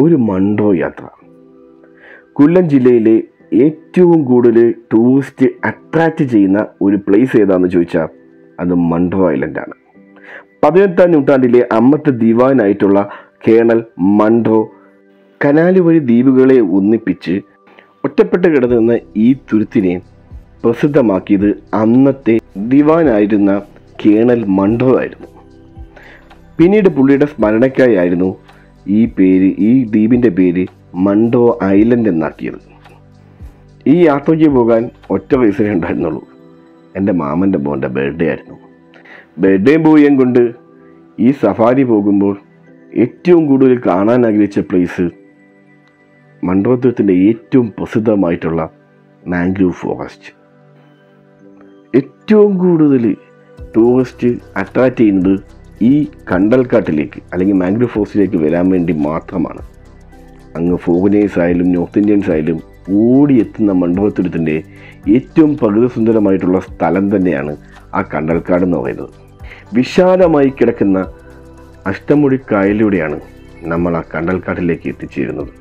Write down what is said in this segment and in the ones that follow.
ഒരു മൺട്രോ യാത്ര കൊല്ലം ജില്ലയിലെ ഏറ്റവും കൂടുതൽ ടൂറിസ്റ്റ് അട്രാക്റ്റ് ചെയ്യുന്ന ഒരു പ്ലേസ് ഏതാണെന്ന് ചോദിച്ചാൽ അത് മൺട്രോ ഐലൻഡാണ് പതിനെട്ടാം നൂറ്റാണ്ടിലെ അമ്മത്തെ ദിവാനായിട്ടുള്ള കേണൽ മൺട്രോ കനാല് വഴി ദ്വീപുകളെ ഒന്നിപ്പിച്ച് ഒറ്റപ്പെട്ട് കിടന്നിരുന്ന ഈ തുരുത്തിനെ പ്രസിദ്ധമാക്കിയത് അന്നത്തെ ദിവാനായിരുന്ന കേണൽ മൺട്രോ ആയിരുന്നു പിന്നീട് പുള്ളിയുടെ സ്മരണയ്ക്കായിരുന്നു ഈ പേര് ഈ ദ്വീപിൻ്റെ പേര് മൺട്രോ ഐലൻഡ് എന്നാക്കിയത് ഈ യാത്രയ്ക്ക് പോകാൻ ഒറ്റ പൈസയേ ഉണ്ടായിരുന്നുള്ളൂ എൻ്റെ മാമൻ്റെ മോൻ്റെ ബർത്ത്ഡേ ആയിരുന്നു ബർത്ത്ഡേ ബോയും കൊണ്ട് ഈ സഫാരി പോകുമ്പോൾ ഏറ്റവും കൂടുതൽ കാണാൻ ആഗ്രഹിച്ച പ്ലേസ് മണ്ഡപത്തുരത്തിൻ്റെ ഏറ്റവും പ്രസിദ്ധമായിട്ടുള്ള മാംഗ്രൂവ് ഫോറസ്റ്റ് ഏറ്റവും കൂടുതൽ ടൂറിസ്റ്റ് അട്രാക്റ്റ് ചെയ്യുന്നത് ഈ കണ്ടൽക്കാട്ടിലേക്ക് അല്ലെങ്കിൽ മാംഗ്രൂവ് ഫോറസ്റ്റിലേക്ക് വരാൻ വേണ്ടി മാത്രമാണ് അങ്ങ് ഫോറിനേഴ്സ് ആയാലും നോർത്ത് ഇന്ത്യൻസ് ആയാലും ഓടിയെത്തുന്ന മണ്ഡപത്തുരത്തിൻ്റെ ഏറ്റവും പ്രകൃതിസുന്ദരമായിട്ടുള്ള സ്ഥലം തന്നെയാണ് ആ കണ്ടൽക്കാട് എന്ന് പറയുന്നത് വിശാലമായി കിടക്കുന്ന അഷ്ടമുടി കായലിലൂടെയാണ് നമ്മൾ ആ കണ്ടൽക്കാട്ടിലേക്ക് എത്തിച്ചേരുന്നത്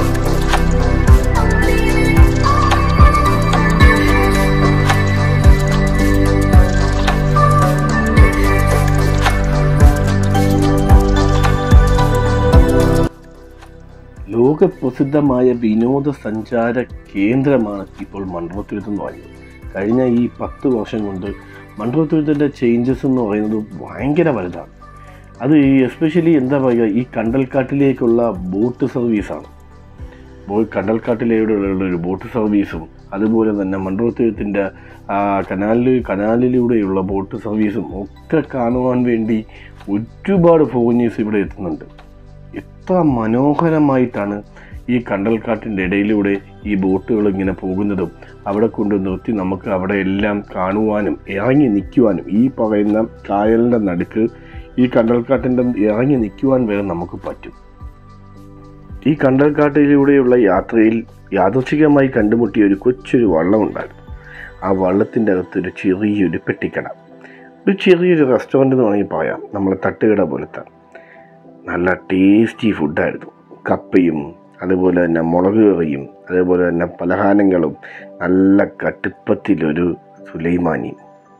ലോകപ്രസിദ്ധമായ വിനോദസഞ്ചാര കേന്ദ്രമാണ് ഇപ്പോൾ മണ്ഡപത്തുരുത്ത് എന്ന് പറയുന്നത് കഴിഞ്ഞ ഈ പത്ത് വർഷം കൊണ്ട് മണ്ഡപത്തുരുത്തിൻ്റെ ചേഞ്ചസ് എന്ന് പറയുന്നത് ഭയങ്കര വലുതാണ് അത് ഈ എസ്പെഷ്യലി എന്താ പറയുക ഈ കണ്ടൽക്കാട്ടിലേക്കുള്ള ബോട്ട് സർവീസാണ് ബോയ് കണ്ടൽക്കാട്ടിലൂടെയുള്ള ഒരു ബോട്ട് സർവീസും അതുപോലെ തന്നെ മണ്ഡപത്തുരത്തിൻ്റെ കനാലിൽ കനാലിലൂടെയുള്ള ബോട്ട് സർവീസും ഒക്കെ കാണുവാൻ വേണ്ടി ഒരുപാട് ഫോറിനേഴ്സ് ഇവിടെ എത്തുന്നുണ്ട് എത്ര മനോഹരമായിട്ടാണ് ഈ കണ്ടൽക്കാട്ടിൻ്റെ ഇടയിലൂടെ ഈ ബോട്ടുകൾ ഇങ്ങനെ പോകുന്നതും അവിടെ കൊണ്ട് നിർത്തി നമുക്ക് അവിടെ എല്ലാം കാണുവാനും ഇറങ്ങി നിൽക്കുവാനും ഈ പറയുന്ന കായലിൻ്റെ നടുക്ക് ഈ കണ്ടൽക്കാട്ടിൻ്റെ ഇറങ്ങി നിൽക്കുവാൻ വരെ നമുക്ക് പറ്റും ഈ കണ്ടൽക്കാട്ടിലൂടെയുള്ള യാത്രയിൽ യാദൃച്ഛികമായി കണ്ടുമുട്ടിയ ഒരു കൊച്ചൊരു വള്ളമുണ്ടായിരുന്നു ആ വള്ളത്തിൻ്റെ അകത്തൊരു ചെറിയൊരു പെട്ടിക്കട ഒരു ചെറിയൊരു റെസ്റ്റോറൻ്റ് എന്ന് വേണമെങ്കിൽ പറയാം നമ്മളെ തട്ടുകട പോലത്തെ നല്ല ടേസ്റ്റി ഫുഡായിരുന്നു കപ്പയും അതുപോലെ തന്നെ മുളക് കറിയും അതേപോലെ തന്നെ പലഹാരങ്ങളും നല്ല കട്ടുപ്പത്തിലൊരു സുലൈമാനിയും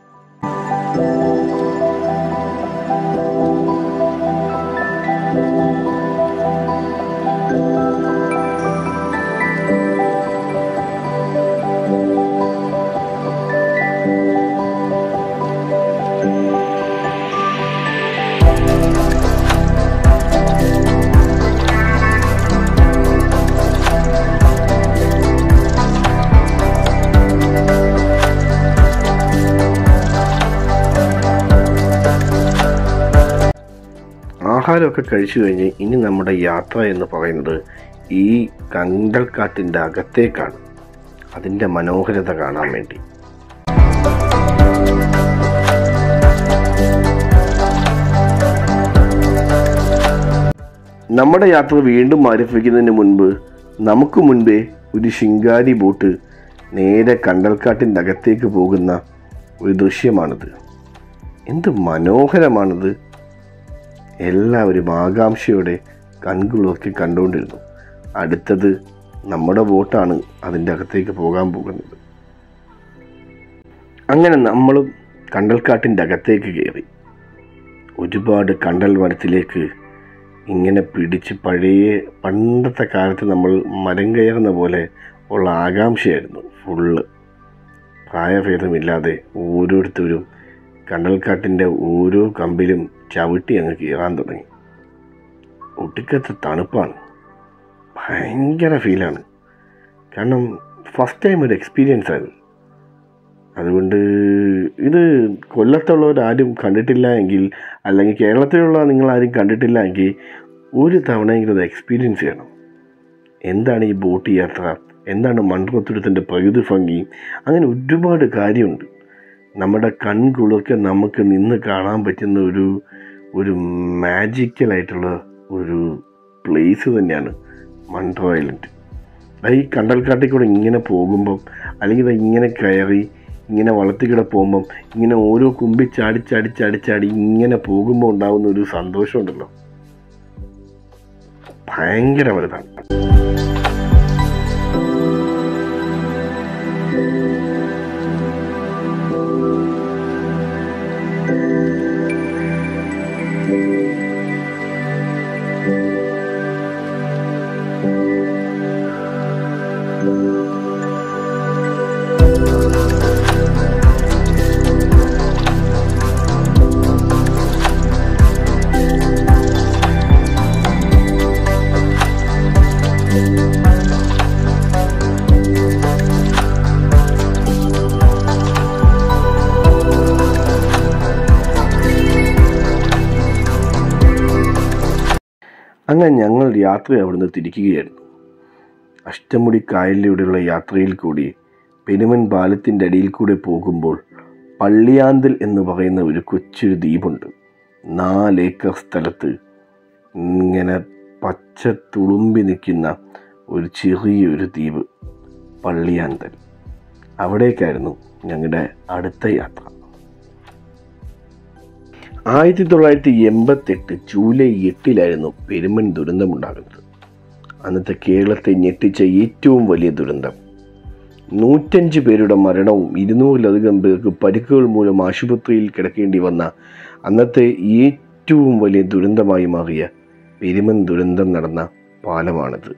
ആഹാരമൊക്കെ കഴിച്ചു കഴിഞ്ഞ് ഇനി നമ്മുടെ യാത്ര എന്ന് പറയുന്നത് ഈ കണ്ടൽക്കാട്ടിൻ്റെ അകത്തേക്കാണ് അതിൻ്റെ മനോഹരത കാണാൻ വേണ്ടി നമ്മുടെ യാത്ര വീണ്ടും ആരംഭിക്കുന്നതിന് മുൻപ് നമുക്ക് മുൻപേ ഒരു ശിങ്കാരി ബോട്ട് നേരെ കണ്ടൽക്കാട്ടിൻ്റെ അകത്തേക്ക് പോകുന്ന ഒരു ദൃശ്യമാണിത് എന്ത് മനോഹരമാണിത് എല്ലാവരും ആകാംക്ഷയോടെ കൺകുളിർക്കി കണ്ടുകൊണ്ടിരുന്നു അടുത്തത് നമ്മുടെ ബോട്ടാണ് അതിൻ്റെ അകത്തേക്ക് പോകാൻ പോകുന്നത് അങ്ങനെ നമ്മളും കണ്ടൽക്കാട്ടിൻ്റെ അകത്തേക്ക് കയറി ഒരുപാട് കണ്ടൽ മരത്തിലേക്ക് ഇങ്ങനെ പിടിച്ച് പഴയ പണ്ടത്തെ കാലത്ത് നമ്മൾ മരം കയറുന്ന പോലെ ഉള്ള ആകാംക്ഷയായിരുന്നു ഫുള്ള് പ്രായഭേദമില്ലാതെ ഓരോരുത്തരും കണ്ടൽക്കാട്ടിൻ്റെ ഓരോ കമ്പിലും ചവിട്ടി അങ്ങ് കയറാൻ തുടങ്ങി ഒടുക്കത്തെ തണുപ്പാണ് ഭയങ്കര ഫീലാണ് കാരണം ഫസ്റ്റ് ടൈം ഒരു എക്സ്പീരിയൻസ് ആയിരുന്നു അതുകൊണ്ട് ഇത് കൊല്ലത്തുള്ളവരാരും കണ്ടിട്ടില്ല എങ്കിൽ അല്ലെങ്കിൽ കേരളത്തിലുള്ള നിങ്ങളാരും കണ്ടിട്ടില്ല എങ്കിൽ ഒരു തവണയെങ്കിലും അത് എക്സ്പീരിയൻസ് ചെയ്യണം എന്താണ് ഈ ബോട്ട് യാത്ര എന്താണ് മൺകുളത്തുരത്തിൻ്റെ പ്രകൃതി ഭംഗി അങ്ങനെ ഒരുപാട് കാര്യമുണ്ട് നമ്മുടെ കൺകുളിർക്ക് നമുക്ക് നിന്ന് കാണാൻ പറ്റുന്ന ഒരു ഒരു മാജിക്കലായിട്ടുള്ള ഒരു പ്ലേസ് തന്നെയാണ് മൺട്രോ ഐലൻഡ് അത് ഈ കണ്ടൽക്കാട്ടിൽ കൂടെ ഇങ്ങനെ പോകുമ്പം അല്ലെങ്കിൽ ഇത് ഇങ്ങനെ കയറി ഇങ്ങനെ വളർത്തിക്കിടെ പോകുമ്പം ഇങ്ങനെ ഓരോ കുമ്പി ചാടി ചാടി ചാടി ചാടി ഇങ്ങനെ പോകുമ്പോൾ ഉണ്ടാകുന്ന ഒരു സന്തോഷമുണ്ടല്ലോ ഭയങ്കര വലുതാണ് അങ്ങനെ ഞങ്ങൾ യാത്ര അവിടുന്ന് തിരിക്കുകയായിരുന്നു അഷ്ടമുടി കായലിലൂടെയുള്ള യാത്രയിൽ കൂടി പെരുമൻ പാലത്തിൻ്റെ അടിയിൽ കൂടെ പോകുമ്പോൾ പള്ളിയാന്തൽ എന്ന് പറയുന്ന ഒരു കൊച്ചൊരു ദ്വീപുണ്ട് നാലേക്കർ സ്ഥലത്ത് ഇങ്ങനെ പച്ച തുളുമ്പി നിൽക്കുന്ന ഒരു ചെറിയൊരു ദ്വീപ് പള്ളിയാന്തൽ അവിടേക്കായിരുന്നു ഞങ്ങളുടെ അടുത്ത യാത്ര ആയിരത്തി തൊള്ളായിരത്തി എൺപത്തെട്ട് ജൂലൈ എട്ടിലായിരുന്നു പെരുമൻ ദുരന്തമുണ്ടാകുന്നത് അന്നത്തെ കേരളത്തെ ഞെട്ടിച്ച ഏറ്റവും വലിയ ദുരന്തം നൂറ്റഞ്ച് പേരുടെ മരണവും ഇരുന്നൂറിലധികം പേർക്ക് പരിക്കുകൾ മൂലം ആശുപത്രിയിൽ കിടക്കേണ്ടി വന്ന അന്നത്തെ ഏറ്റവും വലിയ ദുരന്തമായി മാറിയ പെരുമൻ ദുരന്തം നടന്ന പാലമാണിത്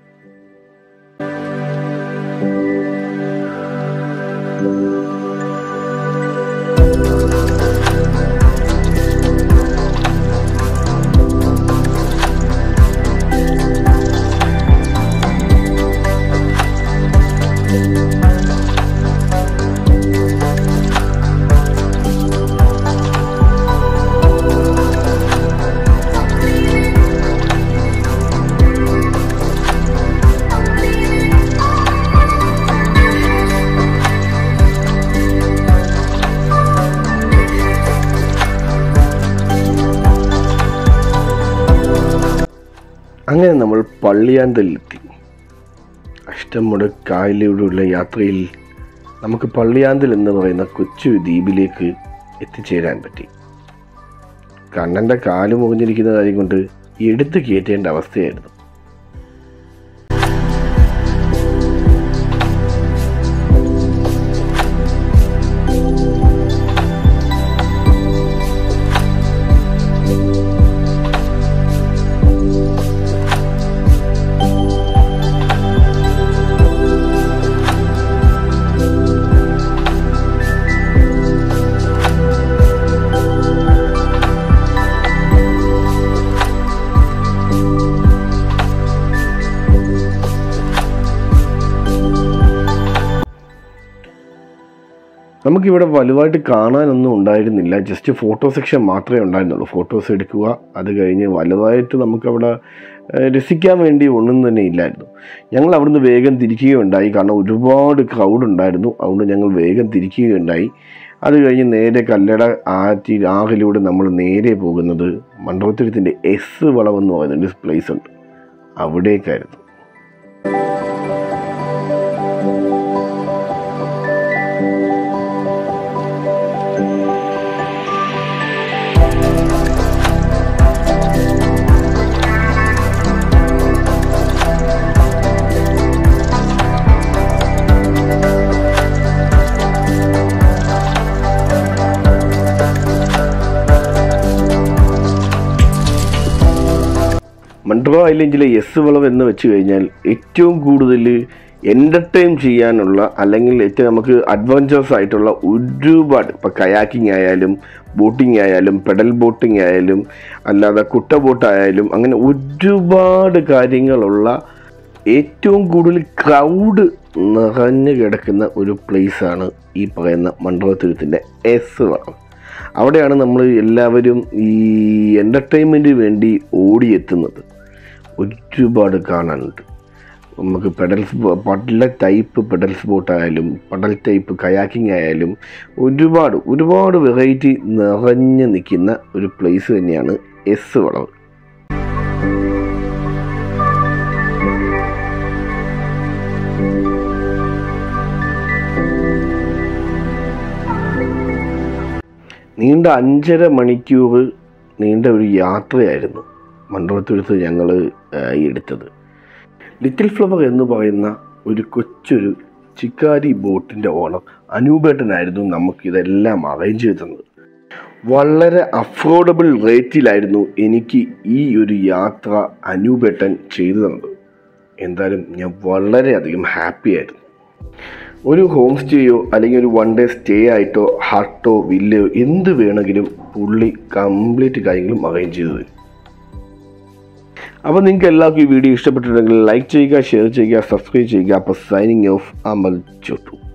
അങ്ങനെ നമ്മൾ പള്ളിയാന്തലിലെത്തി അഷ്ടമുട കായലിലൂടെയുള്ള യാത്രയിൽ നമുക്ക് പള്ളിയാന്തൽ എന്ന് പറയുന്ന കൊച്ചു ദ്വീപിലേക്ക് എത്തിച്ചേരാൻ പറ്റി കണ്ണൻ്റെ കാല് മുറിഞ്ഞിരിക്കുന്ന കാര്യം കൊണ്ട് എടുത്തു കയറ്റേണ്ട അവസ്ഥയായിരുന്നു നമുക്കിവിടെ വലുതായിട്ട് കാണാനൊന്നും ഉണ്ടായിരുന്നില്ല ജസ്റ്റ് ഫോട്ടോ സെക്ഷൻ മാത്രമേ ഉണ്ടായിരുന്നുള്ളൂ ഫോട്ടോസ് എടുക്കുക അത് കഴിഞ്ഞ് വലുതായിട്ട് നമുക്കവിടെ ഏഹ്, രസിക്കാൻ വേണ്ടി ഒന്നും തന്നെ ഇല്ലായിരുന്നു ഞങ്ങൾ അവിടുന്ന് വേഗം തിരിക്കുകയുണ്ടായി കാരണം ഒരുപാട് ക്രൗഡ് ഉണ്ടായിരുന്നു അതുകൊണ്ട് ഞങ്ങൾ വേഗം തിരിക്കുകയുണ്ടായി അത് കഴിഞ്ഞ് നേരെ കല്ലട ആറ്റി ആറിലൂടെ നമ്മൾ നേരെ പോകുന്നത് മണ്ഡപത്തുരത്തിൻ്റെ എസ് വളവെന്ന് പറയുന്ന ഒരു പ്ലേസ് ഉണ്ട് അവിടേക്കായിരുന്നു മൺട്രോ ഐലൻഡിലെ എസ് വളവ് എന്ന് വെച്ച് കഴിഞ്ഞാൽ ഏറ്റവും കൂടുതൽ എൻ്റർടൈൻ ചെയ്യാനുള്ള അല്ലെങ്കിൽ ഏറ്റവും നമുക്ക് അഡ്വഞ്ചേഴ്സ് ആയിട്ടുള്ള ഒരുപാട് ഇപ്പോൾ കയാക്കിംഗ് ആയാലും ബോട്ടിംഗ് ആയാലും പെഡൽ ബോട്ടിംഗ് ആയാലും അല്ലാതെ കുട്ട ബോട്ടായാലും അങ്ങനെ ഒരുപാട് കാര്യങ്ങളുള്ള ഏറ്റവും കൂടുതൽ ക്രൗഡ് നിറഞ്ഞു കിടക്കുന്ന ഒരു പ്ലേസാണ് ഈ പറയുന്ന മണ്ഡപത്തുരത്തിൻ്റെ എസ് വളവ് അവിടെയാണ് നമ്മൾ എല്ലാവരും ഈ എൻ്റർടൈൻമെൻറ്റിന് വേണ്ടി ഓടിയെത്തുന്നത് ഒരുപാട് കാണാനുണ്ട് നമുക്ക് പെഡൽസ് പല ടൈപ്പ് പെഡൽസ് ബോട്ടായാലും പടൽ ടൈപ്പ് കയാക്കിംഗ് ആയാലും ഒരുപാട് ഒരുപാട് വെറൈറ്റി നിറഞ്ഞു നിൽക്കുന്ന ഒരു പ്ലേസ് തന്നെയാണ് എസ് വളവ് നീണ്ട അഞ്ചര മണിക്കൂർ നീണ്ട ഒരു യാത്രയായിരുന്നു മണ്ഡപത്തുരുത്ത് ഞങ്ങൾ എടുത്തത് ലിറ്റിൽ ഫ്ലവർ എന്ന് പറയുന്ന ഒരു കൊച്ചൊരു ചിക്കാരി ബോട്ടിൻ്റെ ഓണർ അനൂപേട്ടനായിരുന്നു നമുക്കിതെല്ലാം അറേഞ്ച് ചെയ്ത് തന്നത് വളരെ അഫോർഡബിൾ റേറ്റിലായിരുന്നു എനിക്ക് ഈ ഒരു യാത്ര അനൂപേട്ടൻ ചെയ്തു തന്നത് എന്തായാലും ഞാൻ വളരെയധികം ഹാപ്പി ആയിരുന്നു ഒരു ഹോം സ്റ്റേയോ അല്ലെങ്കിൽ ഒരു വൺ ഡേ സ്റ്റേ ആയിട്ടോ ഹട്ടോ വില്ലയോ എന്ത് വേണമെങ്കിലും പുള്ളി കംപ്ലീറ്റ് കാര്യങ്ങളും അറേഞ്ച് ചെയ്തു തരും അപ്പോൾ നിങ്ങൾക്ക് എല്ലാവർക്കും ഈ വീഡിയോ ഇഷ്ടപ്പെട്ടിട്ടുണ്ടെങ്കിൽ ലൈക്ക് ചെയ്യുക ഷെയർ ചെയ്യുക സബ്സ്ക്രൈബ് ചെയ്യുക അപ്പോൾ സൈനിങ് ഓഫ് അമൽ ചോട്ടു